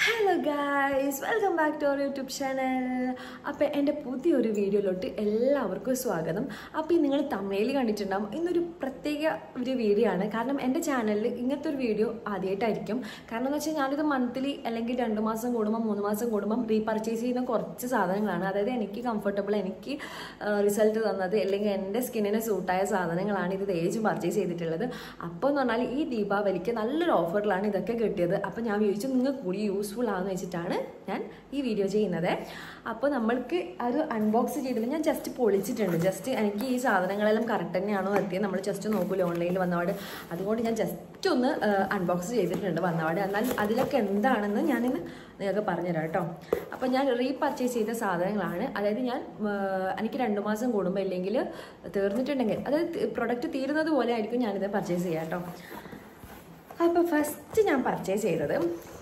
Hello guys welcome back to our YouTube channel അപ്പോൾ എൻ്റെ പുതിയൊരു വീഡിയോയിലോട്ട് എല്ലാവർക്കും സ്വാഗതം അപ്പോൾ ഈ നിങ്ങൾ തമിഴിൽ കണ്ടിട്ടുണ്ടാവും ഇന്നൊരു പ്രത്യേക ഒരു വീഡിയോ ആണ് കാരണം എൻ്റെ ചാനലിൽ ഇങ്ങനത്തെ ഒരു വീഡിയോ ആദ്യമായിട്ടായിരിക്കും കാരണം എന്ന് വെച്ചാൽ ഞാനിത് മന്ത്ലി അല്ലെങ്കിൽ രണ്ട് മാസം കൂടുമ്പോൾ മൂന്ന് മാസം കൂടുമ്പം റീപർച്ചേസ് ചെയ്യുന്ന കുറച്ച് സാധനങ്ങളാണ് അതായത് എനിക്ക് കംഫർട്ടബിൾ എനിക്ക് റിസൾട്ട് തന്നത് അല്ലെങ്കിൽ എൻ്റെ സ്കിന്നിന് സൂട്ടായ സാധനങ്ങളാണ് ഇത് തേച്ച് പർച്ചേസ് ചെയ്തിട്ടുള്ളത് അപ്പോൾ എന്ന് പറഞ്ഞാൽ ഈ ദീപാവലിക്ക് നല്ലൊരു ഓഫറിലാണ് ഇതൊക്കെ കിട്ടിയത് അപ്പോൾ ഞാൻ വിചാരിച്ചു നിങ്ങൾക്ക് കൂടി യൂസ്ഫുൾ ആണെന്ന് വെച്ചിട്ടാണ് ഞാൻ ഈ വീഡിയോ ചെയ്യുന്നത് അപ്പോൾ നമ്മൾക്ക് അത് അൺബോക്സ് ചെയ്തിട്ട് ഞാൻ ജസ്റ്റ് പൊളിച്ചിട്ടുണ്ട് ജസ്റ്റ് എനിക്ക് ഈ സാധനങ്ങളെല്ലാം കറക്റ്റ് തന്നെയാണോ എത്തിയത് നമ്മൾ ജസ്റ്റ് നോക്കൂല ഓൺലൈനിൽ വന്നപാട് അതുകൊണ്ട് ഞാൻ ജസ്റ്റ് ഒന്ന് അൺബോക്സ് ചെയ്തിട്ടുണ്ട് വന്നപാട് എന്നാൽ അതിലൊക്കെ എന്താണെന്ന് ഞാനിന്ന് നിങ്ങൾക്ക് പറഞ്ഞുതരാം കേട്ടോ അപ്പോൾ ഞാൻ റീപർച്ചേസ് ചെയ്ത സാധനങ്ങളാണ് അതായത് ഞാൻ ആ, എനിക്ക് രണ്ട് മാസം കൂടുമ്പോൾ ഇല്ലെങ്കിൽ തീർന്നിട്ടുണ്ടെങ്കിൽ അതായത് പ്രൊഡക്റ്റ് തീരുന്നത് പോലെ ആയിരിക്കും ഞാനിത് പർച്ചേസ് ചെയ്യാം കേട്ടോ അപ്പോൾ ഫസ്റ്റ് ഞാൻ പർച്ചേസ് ചെയ്തത്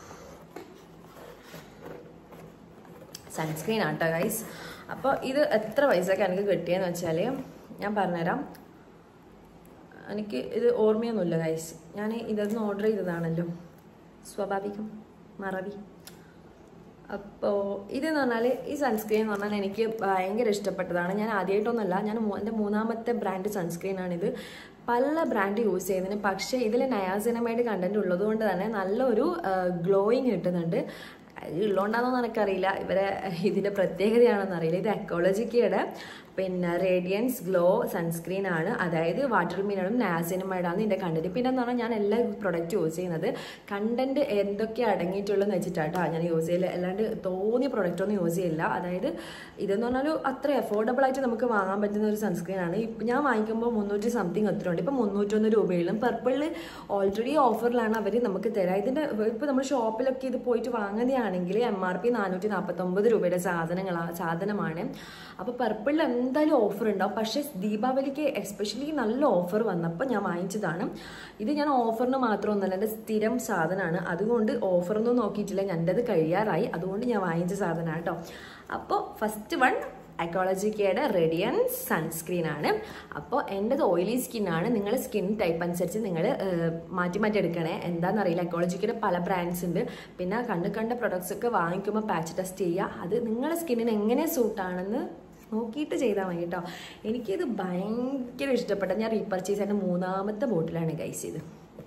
സൺസ്ക്രീൻ ആട്ടോ ഗൈസ് അപ്പോൾ ഇത് എത്ര പൈസക്ക് എനിക്ക് കിട്ടിയെന്ന് വെച്ചാൽ ഞാൻ പറഞ്ഞുതരാം എനിക്ക് ഇത് ഓർമ്മയൊന്നുമില്ല ഗൈസ് ഞാൻ ഇതൊന്ന് ഓർഡർ ചെയ്തതാണല്ലോ സ്വാഭാവികം മറവി അപ്പോൾ ഇതെന്ന് പറഞ്ഞാൽ ഈ സൺസ്ക്രീൻ എന്ന് പറഞ്ഞാൽ എനിക്ക് ഭയങ്കര ഇഷ്ടപ്പെട്ടതാണ് ഞാൻ ആദ്യമായിട്ടൊന്നുമല്ല ഞാൻ മൂ- എൻ്റെ മൂന്നാമത്തെ ബ്രാൻഡ് സൺസ്ക്രീനാണിത് പല ബ്രാൻഡ് യൂസ് ചെയ്യുന്നതിന് പക്ഷേ ഇതിൽ നയാസിനമൈഡ് കണ്ടന്റ് ഉള്ളതുകൊണ്ട് തന്നെ നല്ലൊരു ഗ്ലോയിങ് കിട്ടുന്നുണ്ട് അത് ഉള്ളതുകൊണ്ടാണെന്ന് എനിക്കറിയില്ല ഇവരെ ഇതിൻ്റെ പ്രത്യേകതയാണെന്ന് അറിയില്ല ഇത് എക്കോളജിക്കയുടെ പിന്നെ റേഡിയൻസ് ഗ്ലോ സൺസ്ക്രീൻ ആണ് അതായത് വാട്ടർ മിനറും നാസിനുമായിട്ടാണ് ഇതിൻ്റെ കണ്ടന്റ് പിന്നെ എന്ന് പറഞ്ഞാൽ ഞാൻ എല്ലാ പ്രൊഡക്റ്റ് യൂസ് ചെയ്യുന്നത് കണ്ടന്റ് എന്തൊക്കെ അടങ്ങിയിട്ടുള്ളതെന്ന് വെച്ചിട്ടാട്ടോ ഞാൻ യൂസ് ചെയ്യില്ല അല്ലാണ്ട് തോന്നിയ പ്രൊഡക്റ്റ് ഒന്നും യൂസ് ചെയ്യില്ല അതായത് ഇതെന്ന് പറഞ്ഞാൽ അത്ര അഫോർഡബിൾ ആയിട്ട് നമുക്ക് വാങ്ങാൻ പറ്റുന്ന ഒരു സൺസ്ക്രീൻ ആണ് ഇപ്പം ഞാൻ വാങ്ങിക്കുമ്പോൾ മുന്നൂറ്റി സംതിങ് എത്ര ഉണ്ട് ഇപ്പം മുന്നൂറ്റൊന്ന് രൂപയിലും പർപ്പിളിൽ ഓൾറെഡി ഓഫറിലാണ് അവർ നമുക്ക് തരാം ഇതിൻ്റെ ഇപ്പോൾ നമ്മൾ ഷോപ്പിലൊക്കെ ഇത് പോയിട്ട് വാങ്ങുകയാണെങ്കിൽ എം ആർ പി നാനൂറ്റി നാൽപ്പത്തൊമ്പത് രൂപയുടെ സാധനങ്ങളാണ് സാധനമാണ് അപ്പോൾ പർപ്പിളിൽ എന്തായാലും ഓഫർ ഉണ്ടാവും പക്ഷേ ദീപാവലിക്ക് എസ്പെഷ്യലി നല്ല ഓഫർ വന്നപ്പോൾ ഞാൻ വാങ്ങിച്ചതാണ് ഇത് ഞാൻ ഓഫറിന് മാത്രമൊന്നുമല്ല എൻ്റെ സ്ഥിരം സാധനമാണ് അതുകൊണ്ട് ഓഫറൊന്നും നോക്കിയിട്ടില്ല എൻ്റെത് കഴിയാറായി അതുകൊണ്ട് ഞാൻ വാങ്ങിച്ച സാധനമാണ് കേട്ടോ അപ്പോൾ ഫസ്റ്റ് വൺ എക്കോളജിക്കയുടെ റേഡിയൻസ് സൺസ്ക്രീൻ ആണ് അപ്പോൾ എൻ്റെത് ഓയിലി സ്കിന്നാണ് നിങ്ങൾ സ്കിൻ ടൈപ്പ് അനുസരിച്ച് നിങ്ങൾ മാറ്റി മാറ്റി എടുക്കണേ എന്താണെന്നറിയില്ല എക്കോളജിക്കയുടെ പല ബ്രാൻഡ്സ് ഉണ്ട് പിന്നെ കണ്ട് കണ്ട പ്രൊഡക്ട്സ് ഒക്കെ വാങ്ങിക്കുമ്പോൾ പാച്ച് ടെസ്റ്റ് ചെയ്യുക അത് നിങ്ങളുടെ സ്കിന്നിന് എങ്ങനെ സൂട്ടാണെന്ന് നോക്കിയിട്ട് ചെയ്താൽ മതി കേട്ടോ എനിക്കിത് ഭയങ്കര ഇഷ്ടപ്പെട്ട ഞാൻ റീപർച്ചേസ് എൻ്റെ മൂന്നാമത്തെ ബോട്ടിലാണ് ഗൈസ് ഇത്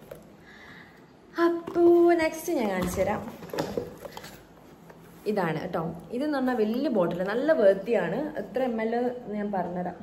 അപ്പോൾ നെക്സ്റ്റ് ഞാൻ കാണിച്ചു തരാം ഇതാണ് കേട്ടോ ഇതെന്ന് പറഞ്ഞാൽ വലിയ ബോട്ടിൽ നല്ല വേർത്തിയാണ് എത്ര എം എൽ ഞാൻ പറഞ്ഞുതരാം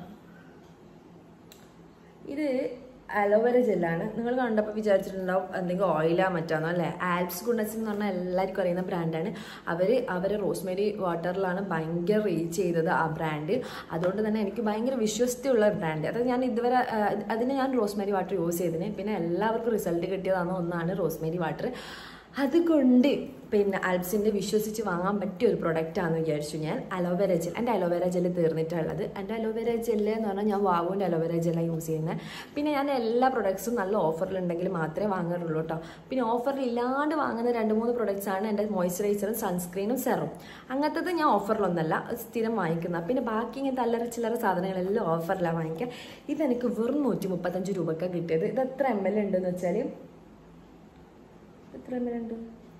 ഇത് അലോവേര ജെല്ലാണ് നിങ്ങൾ കണ്ടപ്പോൾ വിചാരിച്ചിട്ടുണ്ടാവും എന്തെങ്കിലും ഓയിലാ മറ്റാന്നോ അല്ലേ ആൽപ്സ് ഗുഡ്നസ് എന്ന് പറഞ്ഞാൽ എല്ലാവർക്കും അറിയുന്ന ബ്രാൻഡാണ് അവർ അവർ റോസ്മേരി വാട്ടറിലാണ് ഭയങ്കര റീച്ച് ചെയ്തത് ആ ബ്രാൻഡ് അതുകൊണ്ട് തന്നെ എനിക്ക് ഭയങ്കര വിശ്വസ്തയുള്ള ബ്രാൻഡ് അതായത് ഞാൻ ഇതുവരെ ആ, അതിന് ഞാൻ റോസ്മേരി വാട്ടർ യൂസ് ചെയ്തതിന് പിന്നെ എല്ലാവർക്കും റിസൾട്ട് കിട്ടിയതാണ് ഒന്നാണ് റോസ്മേരി വാട്ടർ അതുകൊണ്ട് പിന്നെ ആൽപ്സിൻ്റെ വിശ്വസിച്ച് വാങ്ങാൻ പറ്റിയ ഒരു പ്രൊഡക്റ്റാണെന്ന് വിചാരിച്ചു ഞാൻ അലോവേര ജെൽ എൻ്റെ അലോവേര ജെല്ല് തീർന്നിട്ടുള്ളത് എൻ്റെ അലോവേര ജെല്ല് എന്ന് പറഞ്ഞാൽ ഞാൻ വാവുവിൻ്റെ അലോവേര ജെല്ലാണ് യൂസ് ചെയ്യുന്നത് പിന്നെ ഞാൻ എല്ലാ പ്രൊഡക്ട്സും നല്ല ഓഫറിലുണ്ടെങ്കിൽ മാത്രമേ വാങ്ങാറുള്ളൂ കേട്ടോ പിന്നെ ഓഫറിൽ ഇല്ലാണ്ട് വാങ്ങുന്ന രണ്ട് മൂന്ന് പ്രൊഡക്ട്സ് ആണ് എൻ്റെ മോയ്സ്ചറൈസറും സൺസ്ക്രീനും സെറും അങ്ങനത്തത് ഞാൻ ഓഫറിലൊന്നല്ല സ്ഥിരം വാങ്ങിക്കുന്ന പിന്നെ ബാക്കി ഇങ്ങനത്തെ അല്ലറ ചില്ലറ സാധനങ്ങളെല്ലാം ഓഫറിലാണ് വാങ്ങിക്കുക ഇതെനിക്ക് വെറും നൂറ്റി മുപ്പത്തഞ്ച് രൂപയ്ക്കാണ് കിട്ടിയത് ഇത് എത്ര എം എൽ ഉണ്ടെന്ന് വെച്ചാൽ എത്ര എം എൽ ഉണ്ട്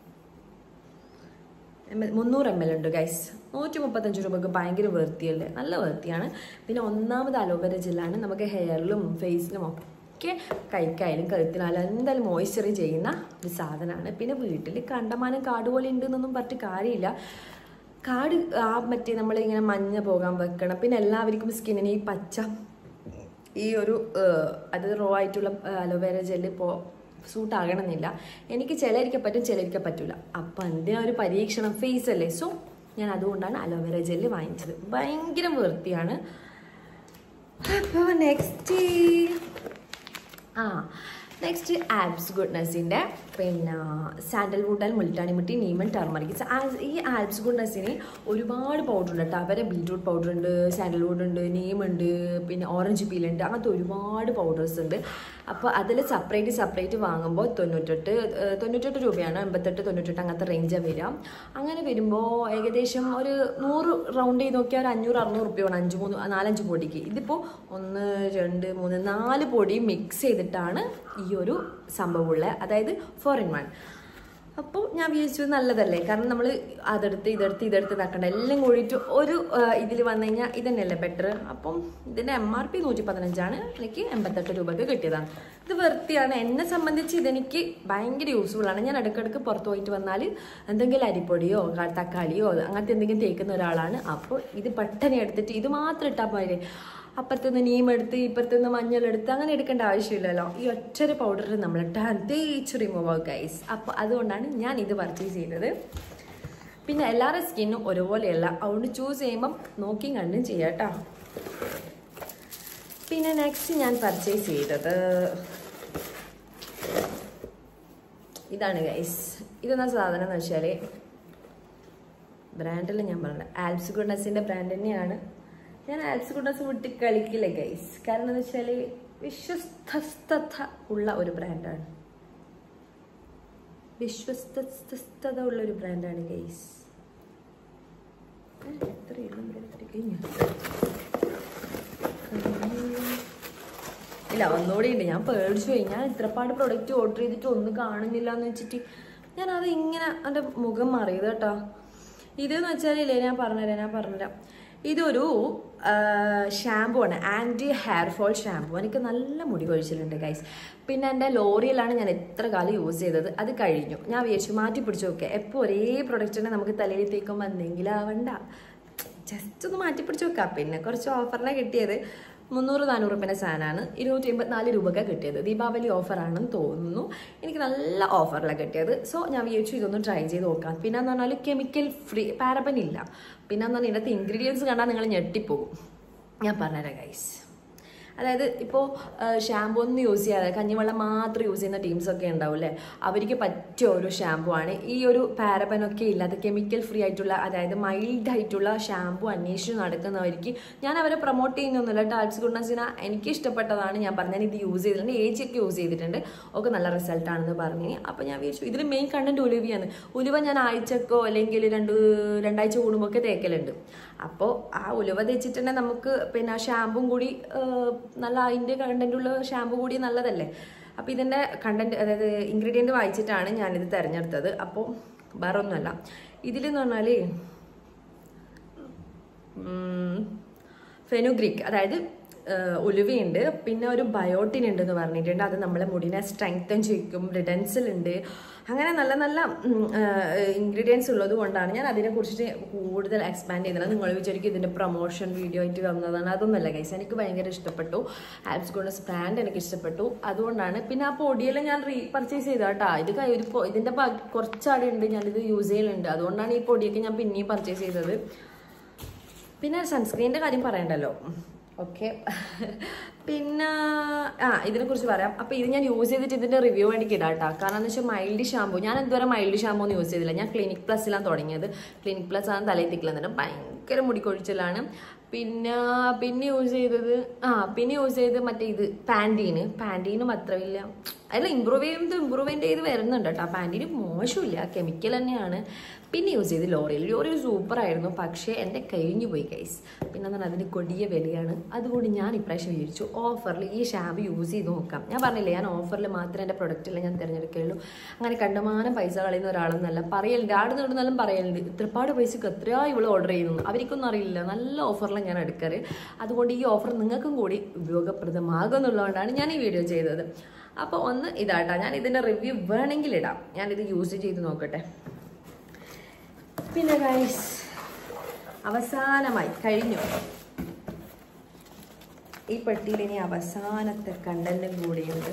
എം എൽ മുന്നൂറ് എം എൽ ഉണ്ട് ഗൈസ് നൂറ്റി മുപ്പത്തഞ്ച് രൂപക്ക് ഭയങ്കര വേർത്തിയല്ലേ നല്ല വേർത്തിയാണ് പിന്നെ ഒന്നാമത് അലോവേര ജെല്ലാണ് നമുക്ക് ഹെയറിലും ഫേസിലും ഒക്കെ കൈക്കായാലും കഴുത്തിനായാലും എന്തായാലും മോയ്സ്ചറി ചെയ്യുന്ന ഒരു സാധനമാണ് പിന്നെ വീട്ടിൽ കണ്ടമാനം കാട് പോലെ ഉണ്ടെന്നൊന്നും പറഞ്ഞിട്ട് കാര്യമില്ല കാട് ആ മറ്റേ നമ്മളിങ്ങനെ മഞ്ഞ പോകാൻ വെക്കണം പിന്നെ എല്ലാവർക്കും സ്കിന്നിന് ഈ പച്ച ഈ ഒരു ഏഹ്, അത് റോ ആയിട്ടുള്ള അലോവേര ജെല്ല് ഇപ്പോൾ സൂട്ട് ആകണമെന്നില്ല എനിക്ക് ചിലരിക്ക പറ്റും ചിലരിക്ക പറ്റില്ല അപ്പം എന്തിനാ ഒരു പരീക്ഷണം ഫേസ് അല്ലേ സോ ഞാൻ അതുകൊണ്ടാണ് അലോവേര ജെല്ല് വാങ്ങിച്ചത് ഭയങ്കര വൃത്തിയാണ് അപ്പോൾ നെക്സ്റ്റ് ആ നെക്സ്റ്റ് ആൽപ്സ് ഗുഡ്നസിൻ്റെ പിന്നെ സാൻഡൽവുഡ് ആൻഡ് മുൾട്ടാണി മുട്ടി നീമൻ ടർമറിക് ഈ ആൽപ്സ് ഗുഡ്നസിന് ഒരുപാട് പൗഡർ ഉണ്ട് കേട്ടോ അവരെ ബീട്രൂട്ട് പൗഡർ ഉണ്ട് സാൻഡൽവുഡ് ഉണ്ട് നീമുണ്ട് പിന്നെ ഓറഞ്ച് പീലുണ്ട് അങ്ങനത്തെ ഒരുപാട് പൗഡേഴ്സ് ഉണ്ട് അപ്പോൾ അതിൽ സെപ്പറേറ്റ് സെപ്പറേറ്റ് വാങ്ങുമ്പോൾ തൊണ്ണൂറ്റെട്ട് ഏഹ്, തൊണ്ണൂറ്റെട്ട് രൂപയാണ് എൺപത്തെട്ട് തൊണ്ണൂറ്റെട്ട് അങ്ങനത്തെ റേഞ്ചാണ് വരിക അങ്ങനെ വരുമ്പോൾ ഏകദേശം ഒരു നൂറ് റൗണ്ട് ചെയ്ത് നോക്കിയാൽ ഒരു അഞ്ഞൂറ് അറുന്നൂറ് റുപ്യ വേണം അഞ്ച് മൂന്ന് നാലഞ്ച് പൊടിക്ക് ഇതിപ്പോൾ ഒന്ന് രണ്ട് മൂന്ന് നാല് പൊടി മിക്സ് ചെയ്തിട്ടാണ് ഈ ഒരു സംഭവമുള്ളത് അതായത് ഫോർ ഇൻ വൺ അപ്പോൾ ഞാൻ വിചാരിച്ചു നല്ലതല്ലേ കാരണം നമ്മൾ അതെടുത്ത് ഇതെടുത്ത് ഇതെടുത്ത് ഇതാക്കണ്ട എല്ലാം കൂടിയിട്ട് ഒരു ഇതിൽ വന്നു കഴിഞ്ഞാൽ ഇതന്നെയല്ലേ ബെറ്റർ അപ്പം ഇതിൻ്റെ എം ആർ പി നൂറ്റി പതിനഞ്ചാണ് എനിക്ക് എൺപത്തെട്ട് രൂപയ്ക്ക് കിട്ടിയതാണ് ഇത് വൃത്തിയാണ് എന്നെ സംബന്ധിച്ച് ഇതെനിക്ക് ഭയങ്കര യൂസ്ഫുൾ ആണ് ഞാൻ ഇടയ്ക്കിടയ്ക്ക് പുറത്ത് പോയിട്ട് വന്നാൽ എന്തെങ്കിലും അരിപ്പൊടിയോ ക- തക്കാളിയോ അങ്ങനത്തെ എന്തെങ്കിലും തേക്കുന്ന ഒരാളാണ് അപ്പോൾ ഇത് പെട്ടെന്ന് എടുത്തിട്ട് ഇത് മാത്രം ഇട്ടാൽ പോരെ അപ്പുറത്തുനിന്ന് നീം എടുത്ത് ഇപ്പുറത്തുനിന്ന് മഞ്ഞളെടുത്ത് അങ്ങനെ എടുക്കേണ്ട ആവശ്യമില്ലല്ലോ ഈ ഒറ്റൊരു പൗഡർ നമ്മൾ ഇട്ടാൽ തേച്ച് റിമൂവ് ആവും ഗൈസ് അപ്പോൾ അതുകൊണ്ടാണ് ഞാൻ ഇത് പർച്ചേസ് ചെയ്തത് പിന്നെ എല്ലാവരുടെ സ്കിന്നും ഒരുപോലെയല്ല അതുകൊണ്ട് ചൂസ് ചെയ്യുമ്പം നോക്കിയും കണ്ടും ചെയ്യാം കേട്ടോ പിന്നെ നെക്സ്റ്റ് ഞാൻ പർച്ചേസ് ചെയ്തത് ഇതാണ് ഗൈസ് ഇതെന്നാ സാധനം എന്ന് വെച്ചാൽ ബ്രാൻഡിൽ ഞാൻ പറഞ്ഞത് ആൽപ്സ് ഗുഡ്നസിൻ്റെ ബ്രാൻഡ് തന്നെയാണ് ഞാൻ ആൽപ്സ് ഗുഡ്നസ് വിട്ട് കളിക്കില്ല ഗൈസ് കാരണം എന്ന് വെച്ചാൽ വിശ്വസ്തത ഉള്ള ഒരു ബ്രാൻഡാണ് വിശ്വസ്തത ഉള്ള ഒരു ബ്രാൻഡാണ് ഗൈസ് എത്ര കഴിഞ്ഞു ഇല്ല ഒന്നുകൂടി ഉണ്ട് ഞാൻ പേടിച്ചു പോയി ഞാൻ ഇത്രപ്പാട് പ്രൊഡക്റ്റ് ഓർഡർ ചെയ്തിട്ട് ഒന്നും കാണുന്നില്ല എന്ന് വെച്ചിട്ട് ഞാൻ അത് ഇങ്ങനെ എൻ്റെ മുഖം മാറിയത് കേട്ടോ ഇതെന്ന് വെച്ചാലില്ലേ ഞാൻ പറഞ്ഞുതരാം ഞാൻ പറഞ്ഞുതരാം ഇതൊരു ഷാമ്പു ആണ് ആൻറ്റി ഹെയർ ഫോൾ ഷാമ്പു എനിക്ക് നല്ല മുടി കൊഴിച്ചിലുണ്ട് ഗൈസ് പിന്നെ എൻ്റെ ലോറിയലാണ് ഞാൻ എത്ര കാലം യൂസ് ചെയ്തത് അത് കഴിഞ്ഞു ഞാൻ വിചാരിച്ചു മാറ്റി പിടിച്ചു നോക്കെ എപ്പോൾ ഒരേ പ്രൊഡക്റ്റിനെ നമുക്ക് തലയിൽ തേക്കുമ്പോൾ എന്തെങ്കിലും ആവണ്ട ജസ്റ്റ് ഒന്ന് മാറ്റി പിടിച്ച് വെക്കാം പിന്നെ കുറച്ച് ഓഫറിനെ കിട്ടിയത് മുന്നൂറ് നാനൂറ് രൂപേൻ്റെ സാധനമാണ് ഇരുന്നൂറ്റി എൺപത്തിനാല് രൂപയ്ക്ക് കിട്ടിയത് ദീപാവലി ഓഫറാണെന്ന് തോന്നുന്നു എനിക്ക് നല്ല ഓഫറിലാണ് കിട്ടിയത് സോ ഞാൻ വിചാരിച്ചു ഇതൊന്ന് ട്രൈ ചെയ്ത് നോക്കാം പിന്നെ എന്ന് പറഞ്ഞാൽ കെമിക്കൽ ഫ്രീ പാരബൻ ഇല്ല പിന്നെ എന്ന് പറഞ്ഞാൽ ഇതിനകത്ത് ഇൻഗ്രീഡിയൻസ് കണ്ടാൽ നിങ്ങൾ ഞെട്ടിപ്പോകും ഞാൻ പറഞ്ഞുതരാം ഗൈസ് അതായത് ഇപ്പോൾ ഷാമ്പു ഒന്നും യൂസ് ചെയ്യാതെ കഞ്ഞിവെള്ളം മാത്രം യൂസ് ചെയ്യുന്ന ടീംസൊക്കെ ഉണ്ടാവില്ലേ അവർക്ക് പറ്റിയ ഒരു ഷാമ്പു ആണ് ഈ ഒരു പാരബനൊക്കെ ഇല്ലാതെ കെമിക്കൽ ഫ്രീ ആയിട്ടുള്ള അതായത് മൈൽഡ് ആയിട്ടുള്ള ഷാമ്പു അന്വേഷിച്ച് നടക്കുന്നവർക്ക് ഞാൻ അവരെ പ്രൊമോട്ട് ചെയ്യുന്നൊന്നുമില്ല ടാൽസ് ഗുണസിന എനിക്ക് ഇഷ്ടപ്പെട്ടതാണ് ഞാൻ പറഞ്ഞു ഞാൻ ഇത് യൂസ് ചെയ്തിട്ടുണ്ട് ഏച്ചിയൊക്കെ യൂസ് ചെയ്തിട്ടുണ്ട് ഒക്കെ നല്ല റിസൾട്ടാണെന്ന് പറഞ്ഞു അപ്പോൾ ഞാൻ വിചാരിച്ചു ഇതിൽ മെയിൻ കണ്ടന്റ് ഉലുവയാണ് ഉലുവ ഞാൻ ആഴ്ചക്കോ അല്ലെങ്കിൽ രണ്ട് രണ്ടാഴ്ച കൂടുമ്പോൾ ഒക്കെ തേക്കലുണ്ട് അപ്പോൾ ആ ഉലുവ തേച്ചിട്ടുണ്ടെങ്കിൽ നമുക്ക് പിന്നെ ഷാമ്പും കൂടി ആ, നല്ല അതിൻ്റെ കണ്ടന്റുള്ള ഷാമ്പു കൂടി നല്ലതല്ലേ അപ്പോൾ ഇതിൻ്റെ കണ്ടന്റ് അതായത് ഇൻഗ്രീഡിയൻറ്റ് വായിച്ചിട്ടാണ് ഞാനിത് തിരഞ്ഞെടുത്തത് അപ്പോൾ വേറെ ഒന്നുമല്ല ഇതിലെന്ന് പറഞ്ഞാൽ ഫെനുഗ്രിക് അതായത് ഏഹ്, ഉലുവയുണ്ട് പിന്നെ ഒരു ബയോട്ടിൻ ഉണ്ടെന്ന് പറഞ്ഞിട്ടുണ്ട് അത് നമ്മളെ മുടിനെ സ്ട്രെങ്തൻ ചെയ്യിക്കും റിഡൻസിൽ ഉണ്ട് അങ്ങനെ നല്ല നല്ല ഇൻഗ്രീഡിയൻസ് ഉള്ളത് കൊണ്ടാണ് ഞാൻ അതിനെക്കുറിച്ച് കൂടുതൽ എക്സ്പാൻഡ് ചെയ്യുന്നത് നിങ്ങൾ വിചാരിക്കും ഇതിൻ്റെ പ്രൊമോഷൻ വീഡിയോ ആയിട്ട് വന്നതാണ് അതൊന്നുമല്ല ഗൈസ് എനിക്ക് ഭയങ്കര ഇഷ്ടപ്പെട്ടു ആപ്സ് ഗോണസ് ബ്രാൻഡ് എനിക്ക് ഇഷ്ടപ്പെട്ടു അതുകൊണ്ടാണ് പിന്നെ ആ പൊടിയെല്ലാം ഞാൻ റീ പർച്ചേസ് ചെയ്ത കേട്ടോ ഇത് കൈ- ഒരു പൊ- ഇതിൻ്റെ പ- കുറച്ചാടെ ഉണ്ട് ഞാനിത് യൂസ് ചെയ്യലുണ്ട് അതുകൊണ്ടാണ് ഈ പൊടിയൊക്കെ ഞാൻ പിന്നെയും പർച്ചേസ് ചെയ്തത് പിന്നെ സൺസ്ക്രീനിൻ്റെ കാര്യം പറയണ്ടല്ലോ ഓക്കെ പിന്നെ ആ ഇതിനെ കുറിച്ച് പറയാം അപ്പോൾ ഇത് ഞാൻ യൂസ് ചെയ്തിട്ട് ഇതിൻ്റെ റിവ്യൂ വേണ്ടിക്ക് ഇടാം കേട്ടോ കാരണം എന്ന് വെച്ചാൽ മൈൽഡ് ഷാമ്പു ഞാൻ ഇതുവരെ മൈൽഡ് ഷാമ്പു ഒന്നും യൂസ് ചെയ്തില്ല ഞാൻ ക്ലിനിക് പ്ലസ്സിലാണ് തുടങ്ങിയത് ക്ലിനിക് പ്ലസ് ആണ് തലയിൽ തിക്കലെന്നിട്ട് ഭയങ്കര മുടിക്കൊഴിച്ചിലാണ് പിന്നെ പിന്നെ യൂസ് ചെയ്തത് ആ പിന്നെ യൂസ് ചെയ്ത് മറ്റേ ഇത് പാൻറ്റീന് പാൻറ്റീനും അത്ര ഇല്ല അല്ല ഇമ്പ്രൂവ് ചെയ്യുന്നത് ഇമ്പ്രൂവ്മെൻ്റ് ചെയ്ത് വരുന്നുണ്ട് കേട്ടോ പാൻറ്റീന് മോശമില്ല കെമിക്കൽ തന്നെയാണ് പിന്നെ യൂസ് ചെയ്ത് ലോറിയൽ ലോറിയൽ സൂപ്പർ ആയിരുന്നു പക്ഷേ എൻ്റെ കഴിഞ്ഞു പോയി ഗൈസ് പിന്നെ എന്താണ് അതിന് കൊടിയ വിലയാണ് അതുകൊണ്ട് ഞാൻ ഇപ്രാവശ്യം വിചാരിച്ചു ഓഫറിൽ ഈ ഷാമ്പു യൂസ് ചെയ്ത് നോക്കാം ഞാൻ പറഞ്ഞില്ലേ ഞാൻ ഓഫറിൽ മാത്രമേ എൻ്റെ പ്രൊഡക്റ്റിൽ ഞാൻ തിരഞ്ഞെടുക്കുകയുള്ളൂ അങ്ങനെ കണ്ടമാനം പൈസ കളയുന്ന ഒരാളെന്നല്ല പറയലുണ്ട് ആട് നേടുന്നാലും പറയലുണ്ട് ഇത്രപ്പാട് പൈസക്ക് എത്രയാ ഇവള് ഓർഡർ ചെയ്യുന്നു അവർക്കൊന്നും അറിയില്ല നല്ല ഓഫറിലാണ് ഞാൻ എടുക്കാറ് അതുകൊണ്ട് ഈ ഓഫർ നിങ്ങൾക്കും കൂടി ഉപയോഗപ്രദമാകുന്നുള്ളതുകൊണ്ടാണ് ഞാൻ ഈ വീഡിയോ ചെയ്തത് അപ്പോൾ ഒന്ന് ഇതാട്ടാ ഞാൻ ഇതിൻ്റെ റിവ്യൂ വേണമെങ്കിൽ ഇടാം ഞാനിത് യൂസ് ചെയ്ത് നോക്കട്ടെ പിന്നെ ഗൈസ് അവസാനമായി കഴിഞ്ഞു ഈ പെട്ടിയിൽ ഇനി അവസാനത്തെ കണ്ടന്റും കൂടിയുണ്ട്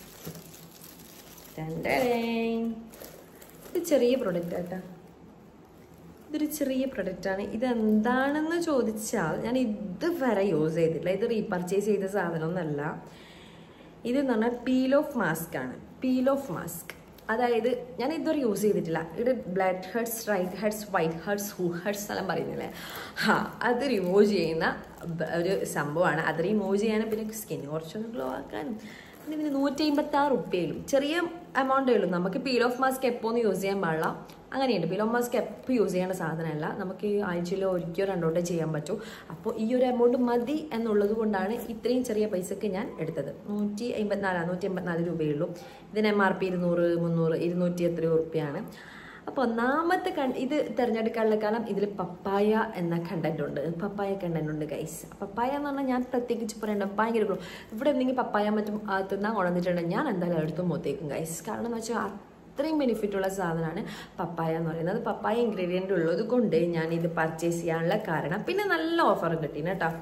ടണ്ടടേയ്. ഇത് ചെറിയ പ്രൊഡക്റ്റ് ആട്ടാ ഇതൊരു ചെറിയ പ്രൊഡക്റ്റാണ് ഇത് എന്താണെന്ന് ചോദിച്ചാൽ ഞാൻ ഇതുവരെ യൂസ് ചെയ്തിട്ടില്ല ഇത് റീപർച്ചേസ് ചെയ്ത സാധനമൊന്നല്ല ഇത് എന്ന് പറഞ്ഞാൽ പീൽ ഓഫ് മാസ്ക് ആണ് പീൽ ഓഫ് മാസ്ക് അതായത് ഞാൻ ഇതുവരെ യൂസ് ചെയ്തിട്ടില്ല ഇത് blackheads right heads whiteheads ഹൂ ഹെഡ്സ് എല്ലാം പറയുന്നില്ലേ ഹാ അത് റിമൂവ് ചെയ്യുന്ന ബ- ഒരു സംഭവമാണ് അത് റിമൂവ് ചെയ്യാനും പിന്നെ സ്കിൻ കുറച്ചൊന്ന് ഗ്ലോ ആക്കാനും പിന്നെ ഇതിന് നൂറ്റി അമ്പത്തി ആറ് റുപ്യയിലും ചെറിയ എമൗണ്ടേ ഉള്ളൂ നമുക്ക് പീൽ ഓഫ് മാസ്ക് എപ്പോൾ യൂസ് ചെയ്യാൻ പാടില്ല അങ്ങനെയുണ്ട് പീൽ ഓഫ് മാസ്ക് എപ്പോൾ യൂസ് ചെയ്യേണ്ട സാധനമല്ല നമുക്ക് ഈ ആഴ്ചയിലോ ഒരിക്കലോ രണ്ടോട്ടോ ചെയ്യാൻ പറ്റും അപ്പോൾ ഈ ഒരു എമൗണ്ട് മതി എന്നുള്ളത് കൊണ്ടാണ് ഇത്രയും ചെറിയ പൈസക്ക് ഞാൻ എടുത്തത് നൂറ്റി അമ്പത്തിനാല് നൂറ്റി അമ്പത്തിനാല് രൂപയുള്ളൂ ഇതിന് എം ആർ പി ഇരുന്നൂറ് മുന്നൂറ് ഇരുന്നൂറ്റി എത്രയോ റുപ്യാണ് അപ്പോൾ ഒന്നാമത്തെ കൺ ഇത് തിരഞ്ഞെടുക്കാനുള്ള കാരണം ഇതിൽ പപ്പായ എന്ന കണ്ടന്റ് ഉണ്ട് പപ്പായ കണ്ടന്റ് ഉണ്ട് ഗൈസ് പപ്പായ എന്ന് പറഞ്ഞാൽ ഞാൻ പ്രത്യേകിച്ച് പറയണ്ട ഭയങ്കര ഗുണം ഇവിടെ എന്തെങ്കിലും പപ്പായ മറ്റും ആ, തിന്നാൻ കൊണ്ടുവന്നിട്ടുണ്ടെങ്കിൽ ഞാൻ എന്തായാലും എടുത്ത് മൂത്തേക്കും ഗൈസ് കാരണം എന്ന് വെച്ചാൽ അത്രയും ബെനിഫിറ്റ് ഉള്ള സാധനമാണ് പപ്പായ എന്ന് പറയുന്നത് പപ്പായ ഇൻഗ്രീഡിയൻ്റ് ഉള്ളത് കൊണ്ട് ഞാൻ ഇത് പർച്ചേസ് ചെയ്യാനുള്ള കാരണം പിന്നെ നല്ല ഓഫർ കിട്ടീന് കേട്ടോ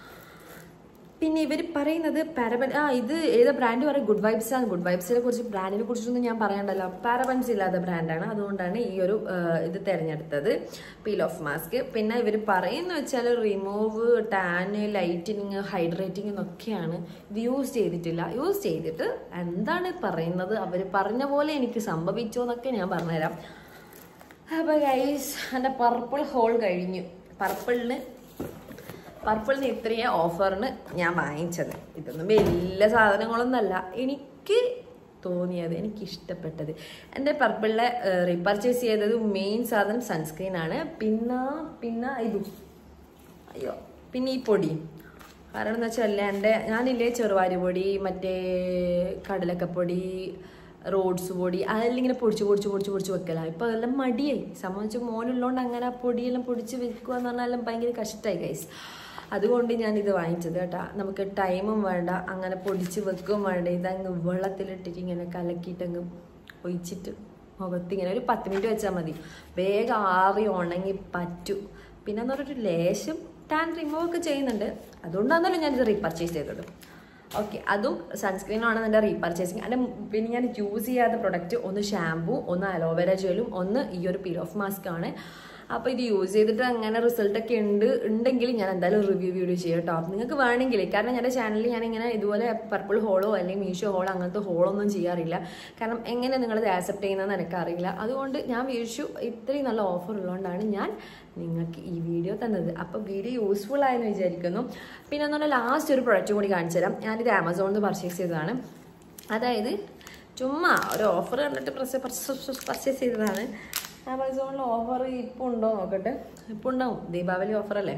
പിന്നെ ഇവർ പറയുന്നത് പാരബൻ ആ ഇത് ഏത് ബ്രാൻഡ് പറയും ഗുഡ് വൈബ്സ് ആണ് ഗുഡ് വൈബ്സിനെ കുറിച്ച് ബ്രാൻഡിനെ കുറിച്ചൊന്നും ഞാൻ പറയണ്ടല്ലോ പാരബൻസ് ഇല്ലാത്ത ബ്രാൻഡാണ് അതുകൊണ്ടാണ് ഈ ഒരു ആ, ഇത് തിരഞ്ഞെടുത്തത് പീൽ ഓഫ് മാസ്ക് പിന്നെ ഇവർ പറയുന്ന വെച്ചാൽ റിമൂവ് ടാന് ലൈറ്റനിങ് ഹൈഡ്രേറ്റിംഗ് എന്നൊക്കെയാണ് ഇത് യൂസ് ചെയ്തിട്ടില്ല യൂസ് ചെയ്തിട്ട് എന്താണ് പറയുന്നത് അവർ പറഞ്ഞ പോലെ എനിക്ക് സംഭവിച്ചോ എന്നൊക്കെ ഞാൻ പറഞ്ഞുതരാം അപ്പോൾ ഗൈസ് എൻ്റെ പർപ്പിൾ ഹോൾ കഴിഞ്ഞു പർപ്പിളിന് പർപ്പിളിന് ഇത്രയും ഓഫറിന് ഞാൻ വാങ്ങിച്ചത് ഇതൊന്നും വലിയ സാധനങ്ങളൊന്നല്ല എനിക്ക് തോന്നിയത് എനിക്ക് ഇഷ്ടപ്പെട്ടത് എൻ്റെ പർപ്പിളിലെ റീപർച്ചേസ് ചെയ്തത് മെയിൻ സാധനം സൺസ്ക്രീൻ ആണ് പിന്നെ പിന്നെ ഇതും അയ്യോ പിന്നെ ഈ പൊടി കാരണം എന്ന് വെച്ചാൽ എൻ്റെ ഞാനില്ലേ ചെറുവാരി പൊടി മറ്റേ കടലക്കപ്പൊടി റോഡ്സ് പൊടി അതെല്ലാം ഇങ്ങനെ പൊടിച്ച് പൊടിച്ച് പൊടിച്ച് പൊടിച്ച് വെക്കല ഇപ്പം അതെല്ലാം മടിയായി സംബന്ധിച്ച് മോനുള്ളതുകൊണ്ട് അങ്ങനെ ആ പൊടിയെല്ലാം പൊടിച്ച് വെക്കുക എന്ന് പറഞ്ഞാൽ ഭയങ്കര കഷ്ടമായി ഗൈസ് അതുകൊണ്ട് ഞാൻ ഇത് വാങ്ങിച്ചത് കേട്ടോ നമുക്ക് ടൈമും വേണ്ട അങ്ങനെ പൊടിച്ച് വെക്കുകയും വേണ്ട ഇതങ്ങ് വെള്ളത്തിലിട്ടിട്ട് ഇങ്ങനെ കലക്കിയിട്ടങ്ങ് ഒഴിച്ചിട്ട് മുഖത്ത് ഇങ്ങനെ ഒരു പത്ത് മിനിറ്റ് വെച്ചാൽ മതി വേഗം ആറി ഉണങ്ങി പറ്റും പിന്നെ എന്ന് പറഞ്ഞിട്ട് ലേശം ടാൻ റിമൂവ് ഒക്കെ ചെയ്യുന്നുണ്ട് അതുകൊണ്ടാണല്ലോ ഞാനിത് റീപർച്ചേസ് ചെയ്തത് ഓക്കെ അതും സൺസ്ക്രീനാണ് എൻ്റെ റീപർച്ചേസിങ് അതിൻ്റെ പിന്നെ ഞാൻ യൂസ് ചെയ്യാത്ത പ്രൊഡക്റ്റ് ഒന്ന് ഷാമ്പൂ ഒന്ന് അലോവേര ജെലും ഒന്ന് ഈ ഒരു പീൽ ഓഫ് മാസ്ക് ആണ് അപ്പോൾ ഇത് യൂസ് ചെയ്തിട്ട് അങ്ങനെ റിസൾട്ട് ഒക്കെ ഉണ്ട് ഉണ്ടെങ്കിൽ ഞാൻ എന്തായാലും റിവ്യൂ വീഡിയോ ചെയ്യാം കേട്ടോ നിങ്ങൾക്ക് വേണമെങ്കിൽ കാരണം എൻ്റെ ചാനലിൽ ഞാൻ ഇങ്ങനെ ഇതുപോലെ പർപ്പിൾ ഹോളോ അല്ലെങ്കിൽ മീഷോ ഹോളോ അങ്ങനത്തെ ഹോളൊന്നും ചെയ്യാറില്ല കാരണം എങ്ങനെ നിങ്ങളിത് ആക്സെപ്റ്റ് ചെയ്യുന്നതെന്ന് എനിക്കറിയില്ല അതുകൊണ്ട് ഞാൻ വീഴ്ചു ഇത്രയും നല്ല ഓഫർ ഉള്ളതുകൊണ്ടാണ് ഞാൻ നിങ്ങൾക്ക് ഈ വീഡിയോ തന്നത് അപ്പോൾ വീഡിയോ യൂസ്ഫുൾ ആയെന്ന് വിചാരിക്കുന്നു പിന്നെ എന്ന് പറഞ്ഞാൽ ലാസ്റ്റ് ഒരു പ്രൊഡക്റ്റ് കൂടി കാണിച്ചു തരാം ഞാനിത് ആമസോണിൽ നിന്ന് പർച്ചേസ് ചെയ്തതാണ് അതായത് ചുമ്മാ ഒരു ഓഫർ കണ്ടിട്ട് പർച്ചേസ് ചെയ്തതാണ് ആമസോണിൽ ഓഫർ ഇപ്പോൾ ഉണ്ടോ നോക്കട്ടെ ഇപ്പോൾ ഉണ്ടാവും ദീപാവലി ഓഫർ അല്ലേ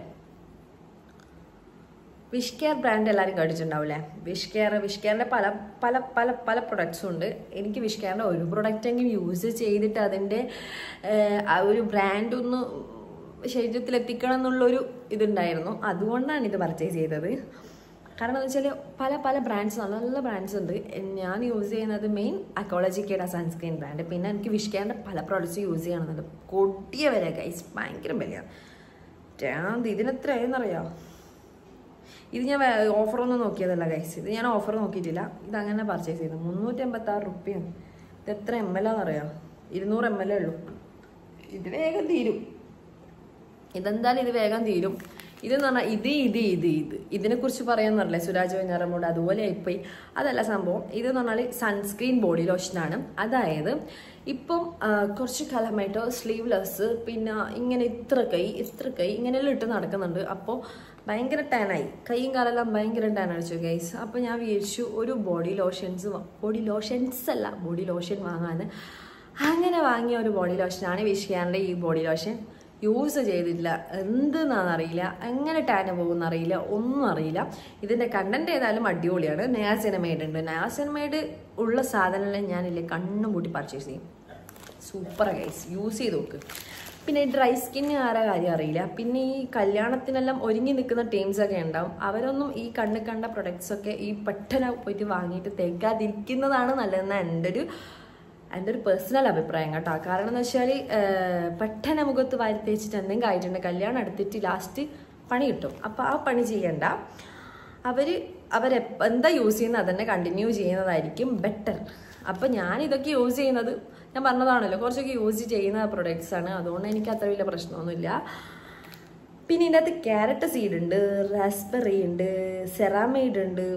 വിഷ് കെയർ ബ്രാൻഡ് എല്ലാവരും കേട്ടിട്ടുണ്ടാവില്ലേ വിഷ് കെയർ വിഷ് കെയറിൻ്റെ പല പല പല പല പ്രൊഡക്ട്സും ഉണ്ട് എനിക്ക് വിഷ് കെയറിൻ്റെ ഒരു പ്രൊഡക്റ്റെങ്കിലും യൂസ് ചെയ്തിട്ട് അതിൻ്റെ ഏഹ്, ആ ഒരു ബ്രാൻഡ് ഒന്ന് ശരീരത്തിൽ എത്തിക്കണം എന്നുള്ളൊരു ഇതുണ്ടായിരുന്നു അതുകൊണ്ടാണ് ഇത് പർച്ചേസ് ചെയ്തത് കാരണം എന്ന് വെച്ചാൽ പല പല ബ്രാൻഡ്സ് നല്ല നല്ല ബ്രാൻഡ്സ് ഉണ്ട് ഞാൻ യൂസ് ചെയ്യുന്നത് മെയിൻ അക്കോളജിക്കയുടെ സൺസ്ക്രീൻ ബ്രാൻഡ് പിന്നെ എനിക്ക് വിഷ് കെയറിൻ്റെ പല പ്രോഡക്റ്റ്സ് യൂസ് ചെയ്യണമെന്നുണ്ട് കൊടിയ വില ഗൈസ് ഭയങ്കര വിലയാണ് ഭ്രാന്ത് ഇതിനെത്രയായെന്നറിയാമോ ഇത് ഞാൻ ഓഫറൊന്നും നോക്കിയതല്ല ഗൈസ് ഇത് ഞാൻ ഓഫർ നോക്കിയിട്ടില്ല ഇത് അങ്ങനെ പർച്ചേസ് ചെയ്തു മുന്നൂറ്റി എൺപത്തി ആറ് റുപ്യാണ് ഇത് എത്ര എം എൽ ആണെന്നറിയാം ഇരുന്നൂറ് എം എൽ ഉള്ളൂ ഇത് വേഗം തീരും ഇതെന്തായാലും ഇത് വേഗം തീരും ഇതെന്ന് പറഞ്ഞാൽ ഇത് ഇത് ഇത് ഇത് ഇതിനെക്കുറിച്ച് പറയാമെന്നറിയില്ലേ സുരാജ് വെഞ്ഞാറമ്മൂട് അതുപോലെ ആയിപ്പോയി അതല്ല സംഭവം ഇതെന്ന് പറഞ്ഞാൽ സൺസ്ക്രീൻ ബോഡി ലോഷനാണ് അതായത് ഇപ്പം ആ, കുറച്ച് കാലമായിട്ട് സ്ലീവ്ലെസ് പിന്നെ ഇങ്ങനെ ഇത്ര കൈ ഇത്ര കൈ ഇങ്ങനെയെല്ലാം ഇട്ട് നടക്കുന്നുണ്ട് അപ്പോൾ ഭയങ്കര ടാനായി കൈയും കാലെല്ലാം ഭയങ്കര ടാൻ അടിച്ചു ഗൈസ് അപ്പോൾ ഞാൻ വിചാരിച്ചു ഒരു ബോഡി ലോഷൻസ് ബോഡി ലോഷൻസ് അല്ല ബോഡി ലോഷൻ വാങ്ങാൻ അങ്ങനെ വാങ്ങിയ ഒരു ബോഡി ലോഷനാണ് വിഷയാൻ്റെ ഈ ബോഡി ലോഷൻ യൂസ് ചെയ്തിട്ടില്ല എന്തെന്നാണെന്നറിയില്ല എങ്ങനെ ടാന് പോകുന്ന അറിയില്ല ഒന്നും അറിയില്ല ഇതിൻ്റെ കണ്ടന്റ് ഏതായാലും അടിപൊളിയാണ് നയാസിനമേഡ് ഉണ്ട് നയാസിനമേഡ് ഉള്ള സാധനമെല്ലാം ഞാനില്ലേ കണ്ണും കൂട്ടി പർച്ചേസ് ചെയ്യും സൂപ്പർ ഗൈസ് യൂസ് ചെയ്ത് നോക്ക് പിന്നെ ഡ്രൈ സ്കിന്ന് ആരാ കാര്യം അറിയില്ല പിന്നെ ഈ കല്യാണത്തിനെല്ലാം ഒരുങ്ങി നിൽക്കുന്ന ടീംസ് ഒക്കെ ഉണ്ടാവും അവരൊന്നും ഈ കണ്ണ് കണ്ട പ്രൊഡക്ട്സ് ഒക്കെ ഈ പെട്ടെന്ന് പോയിട്ട് വാങ്ങിയിട്ട് തേക്കാതിരിക്കുന്നതാണ് നല്ലതെന്ന് എൻ്റെ ഒരു എൻ്റെ ഒരു പേഴ്സണൽ അഭിപ്രായം കേട്ടോ കാരണം എന്ന് വെച്ചാൽ പെട്ടെന്ന് മുഖത്ത് വാരി തേച്ചിട്ട് എന്തെങ്കിലും ആയിട്ടുണ്ട് കല്യാണം എടുത്തിട്ട് ലാസ്റ്റ് പണി കിട്ടും അപ്പോൾ ആ പണി ചെയ്യണ്ട അവർ അവർ എന്താ യൂസ് ചെയ്യുന്നത് അതന്നെ കണ്ടിന്യൂ ചെയ്യുന്നതായിരിക്കും ബെറ്റർ അപ്പം ഞാൻ ഇതൊക്കെ യൂസ് ചെയ്യുന്നത് ഞാൻ പറഞ്ഞതാണല്ലോ കുറച്ചൊക്കെ യൂസ് ചെയ്യുന്ന പ്രൊഡക്ട്സ് ആണ് അതുകൊണ്ട് എനിക്ക് അത്ര വലിയ പ്രശ്നമൊന്നുമില്ല പിന്നെ ഇതിൻ്റെ അകത്ത് ക്യാരറ്റ് സീഡ് ഉണ്ട് റാസ്ബെറി ഉണ്ട് സെറാമൈഡ് ഉണ്ട്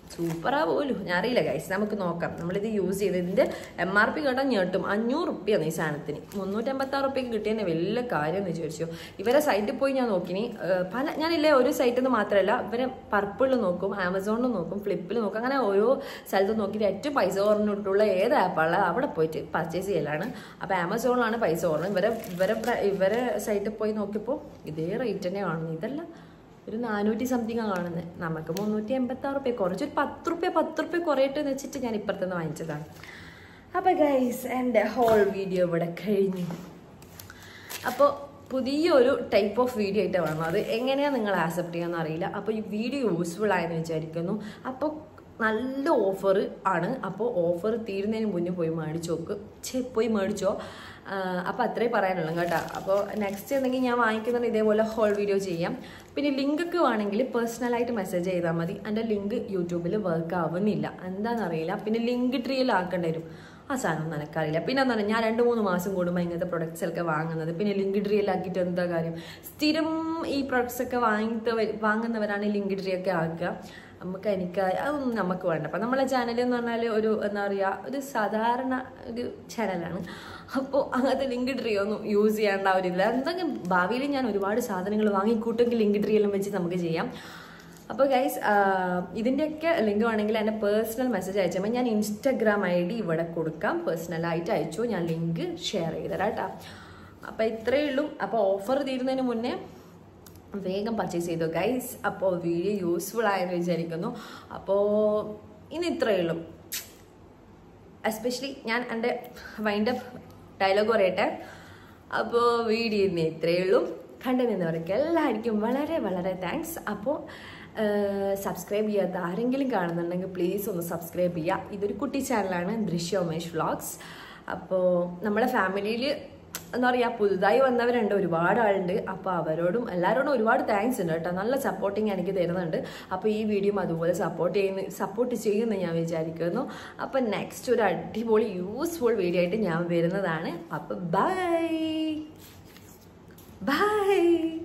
സൂപ്പറാ പോലും ഞാൻ അറിയില്ല ഗൈസ് നമുക്ക് നോക്കാം നമ്മളിത് യൂസ് ചെയ്ത് ഇതിന്റെ എം ആർ പി കേട്ടാൽ ഞെട്ടും അഞ്ഞൂറ് റുപ്യാണ് ഈ സാധനത്തിന് മുന്നൂറ്റമ്പത്താറ് റുപ്യക്ക് കിട്ടിയതിന് വലിയ കാര്യം എന്ന് വിചാരിച്ചു ഇവരെ സൈറ്റിൽ പോയി ഞാൻ നോക്കിനി ഏഹ് പല ഞാനില്ലേ ഒരു സൈറ്റിൽ നിന്ന് മാത്രമല്ല ഇവരെ പർപ്പിളിൽ നോക്കും ആമസോണിൽ നോക്കും ഫ്ലിപ്പിൽ നോക്കും അങ്ങനെ ഓരോ സ്ഥലത്ത് നോക്കിയിട്ട് ഏറ്റവും പൈസ കുറഞ്ഞിട്ടുള്ള ഏത് ആപ്പാണ് അവിടെ പോയിട്ട് പർച്ചേസ് ചെയ്യലാണ് അപ്പോൾ ആമസോണിലാണ് പൈസ കുറഞ്ഞത് ഇവരെ ഇവരെ പ്ര- ഇവരെ സൈറ്റിൽ പോയി നോക്കിയപ്പോൾ ഇതേ റേറ്റ് തന്നെ കാണുന്നത് ഇതല്ല ഒരു നാനൂറ്റി സംതിങ് കാണുന്നത് നമുക്ക് മുന്നൂറ്റി എൺപത്തി ആറ് റുപ്യ കുറച്ചൊരു പത്ത് റുപ്യ പത്ത് റുപ്യ കുറയട്ടെ എന്ന് വെച്ചിട്ട് ഞാൻ ഇപ്പുറത്തുനിന്ന് വാങ്ങിച്ചതാണ് അപ്പോൾ ഗൈസ് എൻ്റെ ഹോൾ വീഡിയോ ഇവിടെ കഴിഞ്ഞു അപ്പോൾ പുതിയൊരു ടൈപ്പ് ഓഫ് വീഡിയോ ആയിട്ട് വേണം അത് എങ്ങനെയാണ് നിങ്ങൾ ആക്സെപ്റ്റ് ചെയ്യാമെന്ന് അറിയില്ല അപ്പോൾ ഈ വീഡിയോ യൂസ്ഫുൾ ആയെന്ന് വിചാരിക്കുന്നു അപ്പോൾ നല്ല ഓഫർ ആണ് അപ്പോൾ ഓഫർ തീരുന്നതിന് മുന്നേ പോയി മേടിച്ചു നോക്ക് ചേ പോയി മേടിച്ചോ അപ്പോൾ അത്രേ പറയാനുള്ളൂ കേട്ടോ അപ്പോൾ നെക്സ്റ്റ് എന്തെങ്കിലും ഞാൻ വാങ്ങിക്കുന്നുണ്ട് ഇതേപോലെ ഹോൾ വീഡിയോ ചെയ്യാം പിന്നെ ലിങ്ക് ഒക്കെ വേണമെങ്കിൽ പേഴ്സണലായിട്ട് മെസ്സേജ് ചെയ്താൽ മതി എൻ്റെ ലിങ്ക് യൂട്യൂബിൽ വർക്ക് ആവുന്നില്ല എന്താണെന്നറിയില്ല പിന്നെ ലിങ്ക് ട്രീയിൽ ആക്കേണ്ടി വരും ആ സാധനം നിനക്കറിയില്ല പിന്നെ എന്താണ് ഞാൻ രണ്ട് മൂന്ന് മാസം കൂടുമ്പോൾ ഇങ്ങനത്തെ പ്രൊഡക്ട്സ് ഒക്കെ വാങ്ങുന്നത് പിന്നെ ലിങ്ക് ട്രീയിൽ ആക്കിയിട്ട് എന്താ കാര്യം സ്ഥിരം ഈ പ്രൊഡക്ട്സ് ഒക്കെ വാങ്ങിത്ത വാങ്ങുന്നവരാണ് ലിങ്ക് ട്രീ ഒക്കെ ആക്കുക നമുക്ക് എനിക്ക് അതൊന്നും നമുക്ക് വേണ്ട അപ്പം നമ്മളെ ചാനൽ എന്ന് പറഞ്ഞാൽ ഒരു എന്താ പറയുക ഒരു സാധാരണ ഒരു ചാനലാണ് അപ്പോൾ അങ്ങനത്തെ ലിങ്ക് ട്രീ ഒന്നും യൂസ് ചെയ്യേണ്ട ഒരു ഇതില്ല എന്തെങ്കിലും ഭാവിയിൽ ഞാൻ ഒരുപാട് സാധനങ്ങൾ വാങ്ങിക്കൂട്ടെങ്കിൽ ലിങ്ക് ട്രീ എല്ലാം വെച്ച് നമുക്ക് ചെയ്യാം അപ്പോൾ ഗൈസ് ഇതിൻ്റെയൊക്കെ ലിങ്ക് വേണമെങ്കിൽ എൻ്റെ പേഴ്സണൽ മെസ്സേജ് അയച്ചാൽ ഞാൻ ഇൻസ്റ്റഗ്രാം ഐ ഡി ഇവിടെ കൊടുക്കാം പേഴ്സണലായിട്ട് അയച്ചു ഞാൻ ലിങ്ക് ഷെയർ ചെയ്തുതരാം കേട്ടോ അപ്പോൾ ഇത്രയേ ഉള്ളൂ അപ്പോൾ ഓഫർ തീരുന്നതിന് മുന്നേ വേഗം പർച്ചേസ് ചെയ്തു ഗൈസ് അപ്പോൾ വീഡിയോ യൂസ്ഫുൾ ആയെന്ന് വിചാരിക്കുന്നു അപ്പോൾ ഇന്ന് ഇത്രയേ ഉള്ളൂ എസ്പെഷ്യലി ഞാൻ എൻ്റെ വൈൻഡ് അപ്പ് ഡയലോഗ് പറയട്ടെ അപ്പോൾ വീഡിയോ ഇന്ന് ഇത്രയേ ഉള്ളൂ കണ്ടുവന്നവർക്ക് എല്ലാവർക്കും വളരെ വളരെ താങ്ക്സ് അപ്പോൾ സബ്സ്ക്രൈബ് ചെയ്യാത്ത ആരെങ്കിലും കാണുന്നുണ്ടെങ്കിൽ പ്ലീസ് ഒന്ന് സബ്സ്ക്രൈബ് ചെയ്യുക ഇതൊരു കുട്ടി ചാനലാണ് ദൃശ്യ ഉമേഷ് വ്ളോഗ്സ് അപ്പോൾ നമ്മുടെ ഫാമിലിയിൽ എന്താ പറയുക പുതുതായി വന്നവരുണ്ട് ഒരുപാട് ആളുണ്ട് അപ്പോൾ അവരോടും എല്ലാവരോടും ഒരുപാട് താങ്ക്സ് ഉണ്ട് കേട്ടോ നല്ല സപ്പോർട്ടിങ് എനിക്ക് തരുന്നുണ്ട് അപ്പോൾ ഈ വീഡിയോ അതുപോലെ സപ്പോർട്ട് ചെയ്യുന്ന സപ്പോർട്ട് ചെയ്യുമെന്ന് ഞാൻ വിചാരിക്കുന്നു അപ്പോൾ നെക്സ്റ്റ് ഒരു അടിപൊളി യൂസ്ഫുൾ വീഡിയോ ആയിട്ട് ഞാൻ വരുന്നതാണ് അപ്പോൾ ബൈ ബൈ